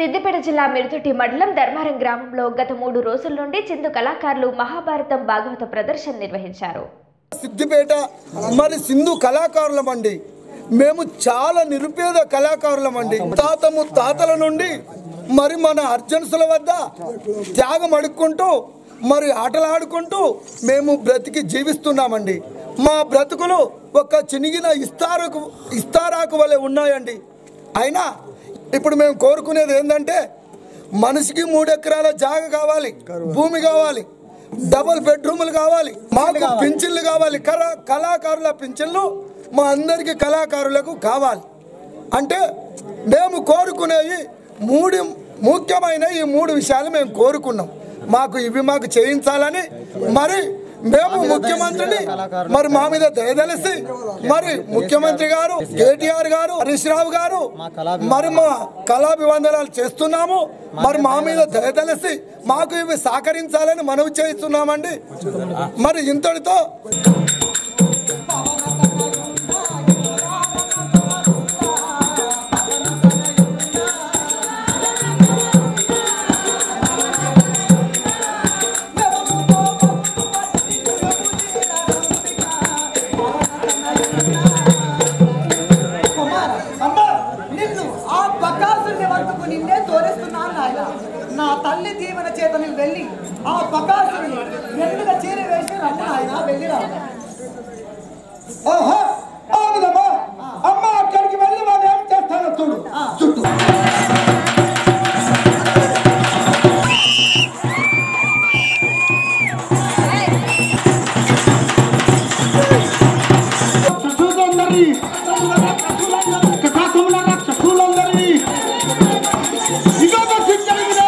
సిద్దిపేట జిల్లా మిరుతుటి మండలం ధర్మారం గ్రామంలో గత మూడు రోజుల నుండి చిందు కళాకారులు మహాభారతం భాగవత ప్రదర్శన నిర్వహించారు సిద్దిపేట మరి సింధు కళాకారులమండి మేము చాలా నిరుపేద కళాకారులమండి తాతము తాతల నుండి మరి మన అర్జన్సుల వద్ద త్యాగం అడుక్కుంటూ మరి ఆటలు ఆడుకుంటూ మేము బ్రతికి జీవిస్తున్నామండి మా బ్రతుకులు ఒక చినిగిన ఇస్తారకు ఇస్తారాకు వలె ఉన్నాయండి అయినా ఇప్పుడు మేము కోరుకునేది ఏంటంటే మనిషికి మూడు ఎకరాల జాగ కావాలి భూమి కావాలి డబుల్ బెడ్రూములు కావాలి మాకు పింఛన్లు కావాలి కళా కళాకారుల పింఛన్లు మా అందరికి కళాకారులకు కావాలి అంటే మేము కోరుకునేవి మూడు ముఖ్యమైన ఈ మూడు విషయాలు మేము కోరుకున్నాం మాకు ఇవి మాకు చేయించాలని మరి మేము ముఖ్యమంత్రిని మరి మా మీద దయదలిసి మరి ముఖ్యమంత్రి గారు కేటీఆర్ గారు హరీష్ రావు గారు మరి మా కళాభివందనాలు చేస్తున్నాము మరి మా మీద దయదలిసి మాకు ఇవి సహకరించాలని మనవి చేస్తున్నామండి మరి ఇంతటితో అమ్మా నిన్ను ఆ బకాసుని వద్దకు నిన్నే తోరేస్తున్నాను నాయన నా తల్లి దీవెన చేత నువ్వు వెళ్ళి ఆ బకాసుని రెండుగా చీర వేసి రమ్ము నాయన వెళ్ళిరా ఆహా ఆగుదమ్మా అమ్మ అక్కడికి వెళ్ళి వాళ్ళు ఏం చేస్తారో చూడు చుట్టూ శత్రువులందరినీ కాకముల శత్రువులందరినీ ఇదొక శిక్షణ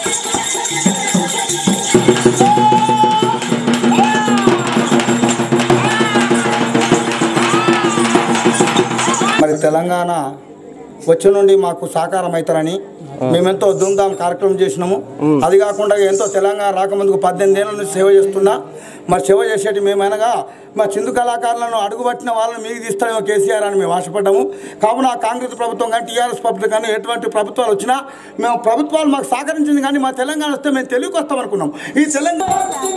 మరి తెలంగాణ వచ్చి నుండి మాకు సహకారం అవుతారని మేమెంతో ధూమ్ధామ్ కార్యక్రమం చేసినాము అది కాకుండా ఎంతో తెలంగాణ రాకముందుకు పద్దెనిమిది ఏళ్ళ నుంచి సేవ చేస్తున్నా మరి సేవ చేసేటి మేమనగా మా చిందు కళాకారులను అడుగుపట్టిన వాళ్ళని మీకు తీస్తామేమో కేసీఆర్ అని మేము ఆశపడ్డాము కావున కాంగ్రెస్ ప్రభుత్వం కానీ టీఆర్ఎస్ ప్రభుత్వం కానీ ఎటువంటి ప్రభుత్వాలు వచ్చినా మేము ప్రభుత్వాలు మాకు సహకరించింది కానీ మా తెలంగాణ వస్తే మేము తెలుగుకి వస్తాం అనుకున్నాం ఈ తెలంగాణ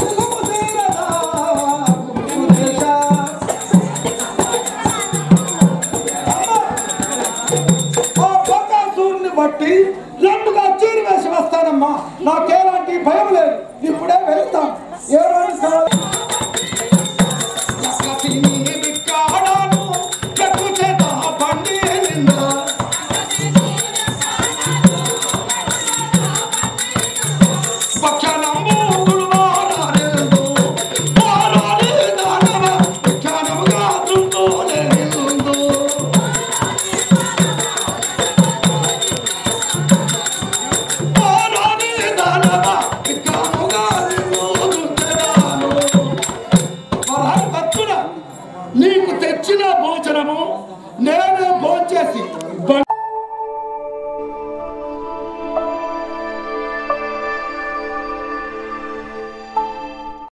ఆ బకాసురుని బట్టి రెండుగా చీరి వేసి వస్తానమ్మా నాకేలాంటి భయం లేదు ఇప్పుడే వెళ్తాం ఏ రోజు కావాలి నీకు తెచ్చిన భోజనము నేనే భోంచేసి